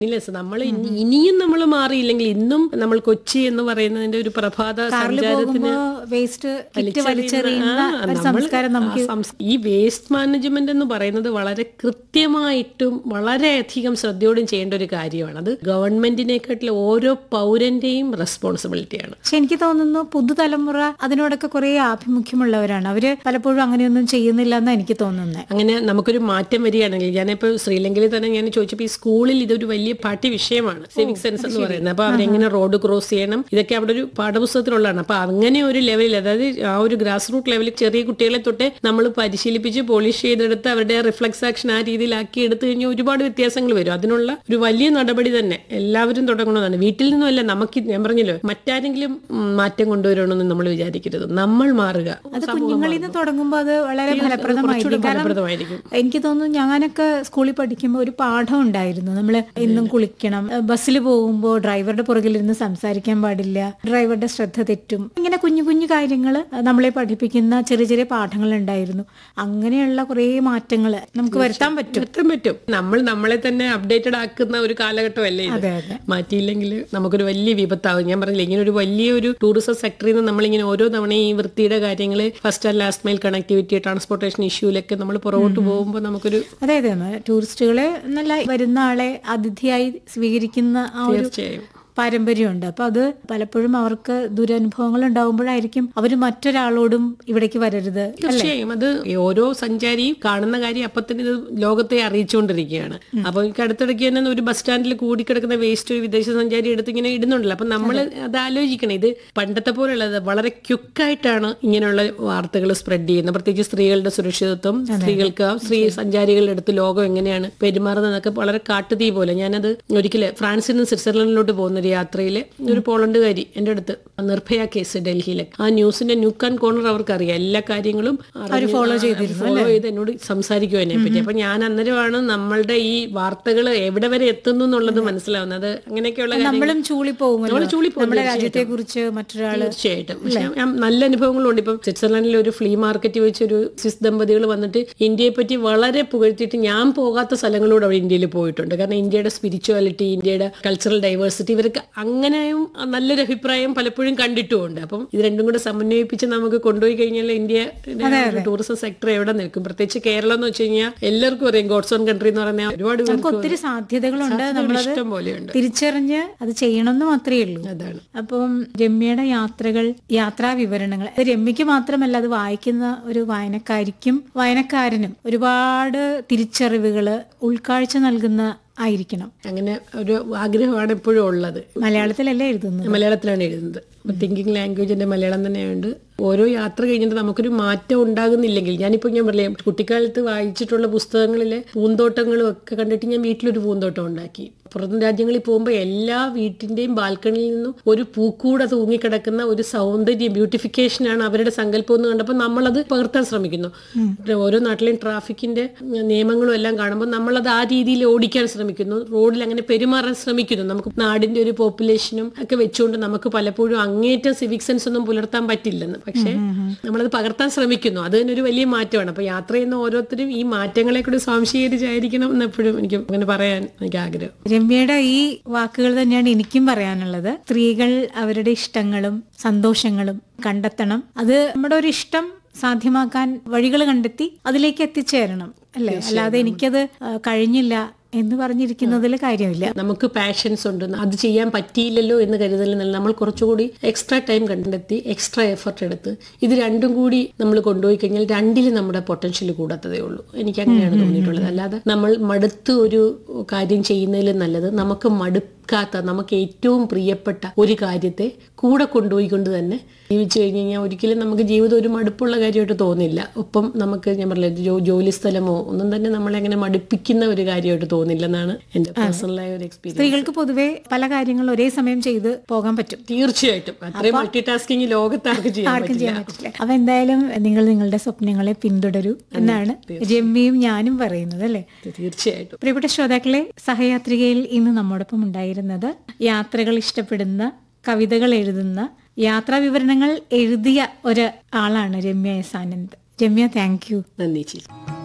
ഇല്ല സർ, നമ്മൾ ഇനി- ഇനിയും നമ്മൾ മാറിയില്ലെങ്കിൽ ഇന്നും നമ്മൾ കൊച്ചി എന്ന് പറയുന്നതിന്റെ ഒരു പ്രഭാത കാറിൽ സഞ്ചാരത്തിന് പോകുമ്പോ വേസ്റ്റ് കിറ്റ് വലിച്ചെറിയുന്ന ആ, ഒരു നമ്മള് സംസ്കാരം നമുക്ക് ആ സംസ്- ഈ വേസ്റ്റ് മാനേജ്മെന്റ് എന്ന് പറയുന്നത് വളരെ കൃത്യമായിട്ടും വളരെയധികം ശ്രദ്ധയോടും ചെയ്യേണ്ട ഒരു കാര്യമാണ് അത് ഗവൺമെന്റിനെക്കാട്ടിൽ ഓരോ പൗരന്റെയും റെസ്പോൺസിബിലിറ്റിയാണ് പക്ഷെ എനിക്ക് തോന്നുന്നു പുതുതലമുറ അതിനോടൊക്കെ കുറെ ആഭിമുഖ്യമുള്ളവരാണ് അവര് പലപ്പോഴും അങ്ങനെയൊന്നും ചെയ്യുന്നില്ല എന്നാണ് എനിക്ക് തോന്നുന്നത് അങ്ങനെ നമുക്കൊരു മാറ്റം വരികയാണെങ്കിൽ ഞാനിപ്പോൾ ശ്രീലങ്കയിൽ തന്നെ ഞാൻ ചോദിച്ചപ്പോൾ ഈ സ്കൂളിൽ ഇതൊരു വലിയ പാഠ്യ വിഷയമാണ് സിവിക് സെൻസ് എന്ന് പറയുന്നത് അപ്പൊ അവരെങ്ങനെ റോഡ് ക്രോസ് ചെയ്യണം ഇതൊക്കെ അവിടെ ഒരു പാഠപുസ്തകത്തിലുള്ളതാണ് അപ്പൊ അങ്ങനെ ഒരു ലെവലിൽ അതായത് ആ ഒരു ഗ്രാസ് റൂട്ട് ലെവലിൽ ചെറിയ കുട്ടികളെ തൊട്ട് നമ്മൾ പരിശീലിപ്പിച്ച് പോളിഷ് ചെയ്തെടുത്ത് അവരുടെ റിഫ്ലക്സ് ആക്ഷൻ ആ രീതിയിലാക്കി എടുത്തു കഴിഞ്ഞാൽ ഒരുപാട് വ്യത്യാസങ്ങൾ വരും അതിനുള്ള ഒരു വലിയ നടപടി തന്നെ എല്ലാവരും തുടങ്ങണമെന്നാണ് വീട്ടിൽ നിന്നുമല്ല നമുക്ക് ഞാൻ പറഞ്ഞല്ലോ മറ്റാരെങ്കിലും ഉം, മാറ്റം കൊണ്ടുവരണമെന്ന് നമ്മൾ വിചാരിക്കരുത് നമ്മൾ മാറുക അത് കുഞ്ഞുങ്ങളിൽ നിന്ന് തുടങ്ങുമ്പോൾ അത് വളരെ ഫലപ്രദമായിരിക്കും കാരണം ഫലപ്രദമായിരിക്കും എനിക്ക് തോന്നുന്നു ഞാനൊക്കെ സ്കൂളിൽ പഠിക്കുമ്പോൾ ഒരു പാഠം ഉണ്ടായിരുന്നു നമ്മൾ എന്നും കുളിക്കണം ബസ്സിൽ പോകുമ്പോൾ ഡ്രൈവറുടെ പുറകിലിരുന്ന് സംസാരിക്കാൻ പാടില്ല ഡ്രൈവറുടെ ശ്രദ്ധ തെറ്റും ഇങ്ങനെ കുഞ്ഞു കുഞ്ഞു കാര്യങ്ങൾ നമ്മളെ പഠിപ്പിക്കുന്ന ചെറിയ ചെറിയ പാഠങ്ങൾ ഉണ്ടായിരുന്നു അങ്ങനെയുള്ള കുറേ മാറ്റങ്ങൾ നമുക്ക് വരുത്താൻ പറ്റും എത്താൻ പറ്റും നമ്മൾ നമ്മളെ തന്നെ അപ്ഡേറ്റഡ് ആക്കുന്ന ഒരു കാലഘട്ടമല്ലേ ഇത് അതെ അതെ മാറ്റിയില്ലെങ്കിൽ നമുക്കൊരു വലിയ വിപത്താവും ഞാൻ പറഞ്ഞില്ല ഇങ്ങനെ ഒരു വലിയ ഒരു ടൂറിസം സെക്ടറിൽ നിന്ന് നമ്മളിങ്ങനെ ഓരോ തവണയും ഈ വൃത്തിയുടെ കാര്യങ്ങൾ first and last mile connectivity transportation ഇഷ്യൂലൊക്കെ നമ്മൾ പുറകോട്ട് പോകുമ്പോൾ നമുക്കൊരു അതെ അതെ ടൂറിസ്റ്റുകളെ നല്ല വരുന്ന ആളെ അതിഥിയായി സ്വീകരിക്കുന്ന ആ ഒരു തീർച്ചയായും പാരമ്പര്യമുണ്ട് അപ്പൊ അത് പലപ്പോഴും അവർക്ക് ദുരനുഭവങ്ങൾ ഉണ്ടാവുമ്പോഴായിരിക്കും അവർ മറ്റൊരാളോടും ഇവിടേക്ക് വരരുത് തീർച്ചയായും അത് ഓരോ സഞ്ചാരിയും കാണുന്ന കാര്യം അപ്പൊ തന്നെ ഇത് ലോകത്തെ അറിയിച്ചുകൊണ്ടിരിക്കുകയാണ് അപ്പൊ എനിക്ക് അടുത്തിടയ്ക്ക് തന്നെ ഒരു ബസ് സ്റ്റാൻഡിൽ കൂടിക്കിടക്കുന്ന വേസ്റ്റ് ഒരു വിദേശ സഞ്ചാരി എടുത്ത് ഇങ്ങനെ ഇടുന്നുണ്ടല്ലോ അപ്പൊ നമ്മൾ അത് ആലോചിക്കണം ഇത് പണ്ടത്തെ പോലെയുള്ളത് വളരെ ക്യുക്കായിട്ടാണ് ഇങ്ങനെയുള്ള വാർത്തകൾ സ്പ്രെഡ് ചെയ്യുന്നത് പ്രത്യേകിച്ച് സ്ത്രീകളുടെ സുരക്ഷിതത്വം സ്ത്രീകൾക്ക് സ്ത്രീ സഞ്ചാരികളുടെ അടുത്ത് ലോകം എങ്ങനെയാണ് പെരുമാറുന്നതൊക്കെ വളരെ കാട്ടുതീ പോലെ ഞാനത് ഒരിക്കല് ഫ്രാൻസിൽ നിന്ന് സ്വിറ്റ്സർലൻഡിലോട്ട് പോകുന്ന ഒരു യാത്രയിൽ ഒരു പോളണ്ടുകാരി എൻ്റെ അടുത്ത് നിർഭയ കേസ് ഡൽഹിയിലെ ആ ന്യൂസിന്റെ ന്യൂക്ക് ആൻഡ് കോർണർ അവർക്കറിയാം എല്ലാ കാര്യങ്ങളും ഫോളോ ചെയ്തിരുന്നു ഫോളോ ചെയ്ത് എന്നോട് സംസാരിക്കും അതിനെ പറ്റി അപ്പൊ ഞാൻ അന്നേരമാണ് നമ്മളുടെ ഈ വാർത്തകൾ എവിടെ വരെ എത്തുന്നു എന്നുള്ളത് മനസ്സിലാവുന്നത് അങ്ങനെയൊക്കെയുള്ള കാര്യങ്ങൾ നമ്മളും ചൂളി പോകുമല്ലോ നമ്മള് ചൂളി പോകും, നമ്മുടെ രാജ്യത്തെ കുറിച്ച് മറ്റൊരാള് തീർച്ചയായിട്ടും പക്ഷെ ഞാൻ നല്ല അനുഭവങ്ങളുണ്ട് ഇപ്പം സ്വിറ്റ്സർലൻഡിൽ ഒരു ഫ്ലീ മാർക്കറ്റ് വെച്ച് ഒരു സ്വിസ് ദമ്പതികൾ വന്നിട്ട് ഇന്ത്യയെ പറ്റി വളരെ പുകഴ്ത്തിയിട്ട് ഞാൻ പോകാത്ത സ്ഥലങ്ങളോട് അവിടെ ഇന്ത്യയിൽ പോയിട്ടുണ്ട് കാരണം ഇന്ത്യയുടെ സ്പിരിച്വാലിറ്റി ഇന്ത്യയുടെ കൾച്ചറൽ ഡൈവേഴ്സിറ്റി ഇവർക്ക് അങ്ങനെയും നല്ലൊരു അഭിപ്രായം പലപ്പോഴും കണ്ടിട്ടുമുണ്ട് അപ്പം ഇത് രണ്ടും കൂടെ സമന്വയിപ്പിച്ച് നമുക്ക് കൊണ്ടുപോയി കഴിഞ്ഞാൽ ഇന്ത്യ ടൂറിസം സെക്ടർ എവിടെ നിൽക്കും പ്രത്യേകിച്ച് കേരളം എന്ന് വെച്ച് കഴിഞ്ഞാൽ എല്ലാവർക്കും അറിയാം ഗോഡ്സ് ഓൺ കൺട്രി എന്ന് പറഞ്ഞാൽ ഒരുപാട് നമുക്ക് പേർക്ക് ഒത്തിരി സാധ്യതകളുണ്ട് നമ്മളത് ഇഷ്ടം പോലെയുണ്ട് തിരിച്ചറിഞ്ഞ് അത് ചെയ്യണമെന്ന് മാത്രമേ ഉള്ളൂ അതാണ് അപ്പം രമ്യയുടെ യാത്രകൾ യാത്രാ വിവരണങ്ങൾ അത് രമ്യക്ക് മാത്രമല്ല അത് വായിക്കുന്ന ഒരു വായനക്കാരിക്കും വായനക്കാരനും ഒരുപാട് തിരിച്ചറിവുകള് ഉൾക്കാഴ്ച നൽകുന്ന ആയിരിക്കണം അങ്ങനെ ഒരു ആഗ്രഹമാണ് എപ്പോഴും ഉള്ളത് മലയാളത്തിലല്ലേ എഴുതുന്നത് മലയാളത്തിലാണ് എഴുതുന്നത് തിങ്കിങ് ലാംഗ്വേജിന്റെ മലയാളം തന്നെയുണ്ട് ഓരോ യാത്ര കഴിഞ്ഞിട്ട് നമുക്കൊരു മാറ്റം ഉണ്ടാകുന്നില്ലെങ്കിൽ ഞാനിപ്പോൾ ഞാൻ പറയാം കുട്ടിക്കാലത്ത് വായിച്ചിട്ടുള്ള പുസ്തകങ്ങളിലെ പൂന്തോട്ടങ്ങളും ഒക്കെ കണ്ടിട്ട് ഞാൻ വീട്ടിലൊരു പൂന്തോട്ടം ഉണ്ടാക്കി പുറം രാജ്യങ്ങളിൽ പോകുമ്പോൾ എല്ലാ വീട്ടിന്റെയും ബാൽക്കണിയിൽ നിന്നും ഒരു പൂക്കൂട തൂങ്ങിക്കിടക്കുന്ന ഒരു സൗന്ദര്യം ബ്യൂട്ടിഫിക്കേഷനാണ് അവരുടെ സങ്കല്പം എന്ന് കണ്ടപ്പോൾ നമ്മളത് പകർത്താൻ ശ്രമിക്കുന്നു ഓരോ നാട്ടിലെയും ട്രാഫിക്കിന്റെ നിയമങ്ങളും എല്ലാം കാണുമ്പോൾ നമ്മളത് ആ രീതിയിൽ ഓടിക്കാൻ ശ്രമിക്കുന്നു റോഡിൽ അങ്ങനെ പെരുമാറാൻ ശ്രമിക്കുന്നു നമുക്ക് നാടിന്റെ ഒരു പോപ്പുലേഷനും ഒക്കെ വെച്ചുകൊണ്ട് നമുക്ക് പലപ്പോഴും അങ്ങേറ്റം സിവിക് സെൻസ് ഒന്നും പുലർത്താൻ പറ്റില്ലെന്ന് പക്ഷേ നമ്മളത് പകർത്താൻ ശ്രമിക്കുന്നു അത് തന്നെ ഒരു വലിയ മാറ്റമാണ് അപ്പൊ യാത്ര ചെയ്യുന്ന ഓരോരുത്തരും ഈ മാറ്റങ്ങളെ കൂടി സ്വാംശീകരിച്ചായിരിക്കണം എന്ന് എപ്പോഴും എനിക്ക് അങ്ങനെ പറയാൻ എനിക്ക് ആഗ്രഹം രമ്യയുടെ ഈ വാക്കുകൾ തന്നെയാണ് എനിക്കും പറയാനുള്ളത് സ്ത്രീകൾ അവരുടെ ഇഷ്ടങ്ങളും സന്തോഷങ്ങളും കണ്ടെത്തണം അത് നമ്മുടെ ഒരു ഇഷ്ടം സാധ്യമാക്കാൻ വഴികൾ കണ്ടെത്തി അതിലേക്ക് എത്തിച്ചേരണം അല്ലേ അല്ലാതെ എനിക്കത് ആ, കഴിഞ്ഞില്ല എന്ന് പറഞ്ഞിരിക്കുന്നതിൽ കാര്യമില്ല നമുക്ക് പാഷൻസ് ഉണ്ട് അത് ചെയ്യാൻ പറ്റിയില്ലല്ലോ എന്ന് കരുതലിൽ നിന്ന് നമ്മൾ കുറച്ചുകൂടി എക്സ്ട്രാ ടൈം കണ്ടെത്തി എക്സ്ട്രാ എഫർട്ട് എടുത്ത് ഇത് രണ്ടും കൂടി നമ്മൾ കൊണ്ടുപോയി കഴിഞ്ഞാൽ രണ്ടിൽ നമ്മുടെ പൊട്ടൻഷ്യൽ കൂടാത്തതേ ഉള്ളൂ എനിക്ക് അങ്ങനെയാണ് തോന്നിയിട്ടുള്ളത് അല്ലാതെ നമ്മൾ മടുത്ത് ഒരു കാര്യം ചെയ്യുന്നതിൽ നല്ലത് നമുക്ക് മടുക്കാത്ത നമുക്ക് ഏറ്റവും പ്രിയപ്പെട്ട ഒരു കാര്യത്തെ കൂടെ കൊണ്ടുപോയിക്കൊണ്ട് തന്നെ ജീവിച്ചു കഴിഞ്ഞ് കഴിഞ്ഞാൽ ഒരിക്കലും നമുക്ക് ജീവിതം ഒരു മടുപ്പുള്ള കാര്യമായിട്ട് തോന്നില്ല ഒപ്പം നമുക്ക് ഞാൻ പറഞ്ഞില്ല ജോ ജോലി സ്ഥലമോ ഒന്നും തന്നെ നമ്മളെ അങ്ങനെ മടുപ്പിക്കുന്ന ഒരു കാര്യമായിട്ട് തോന്നില്ലെന്നാണ് എൻ്റെ പേഴ്സണലായ ഒരു എക്സ്പീരിയൻസ് സ്ത്രീകൾക്ക് പൊതുവെ പല കാര്യങ്ങളും ഒരേ സമയം ചെയ്ത് പോകാൻ പറ്റും തീർച്ചയായിട്ടും അത്രയും മൾട്ടി ടാസ്കിങ് ലോകത്ത് ആർക്ക് ചെയ്യാൻ ആർക്കും പറ്റില്ല ചെയ്യാൻ പറ്റില്ല അപ്പൊ എന്തായാലും നിങ്ങൾ നിങ്ങളുടെ സ്വപ്നങ്ങളെ പിന്തുടരൂ എന്നാണ് രമ്യയും ഞാനും പറയുന്നത് അല്ലേ തീർച്ചയായിട്ടും പ്രിയപ്പെട്ട ശ്രോതാക്കളെ സഹയാത്രികയിൽ ഇന്ന് നമ്മോടൊപ്പം ഉണ്ടായിരുന്നത് യാത്രകൾ ഇഷ്ടപ്പെടുന്ന കവിതകൾ എഴുതുന്ന യാത്രാ വിവരണങ്ങൾ എഴുതിയ ഒരു ആളാണ് Ramya S Anand Ramya thank you നന്ദി ചേച്ചി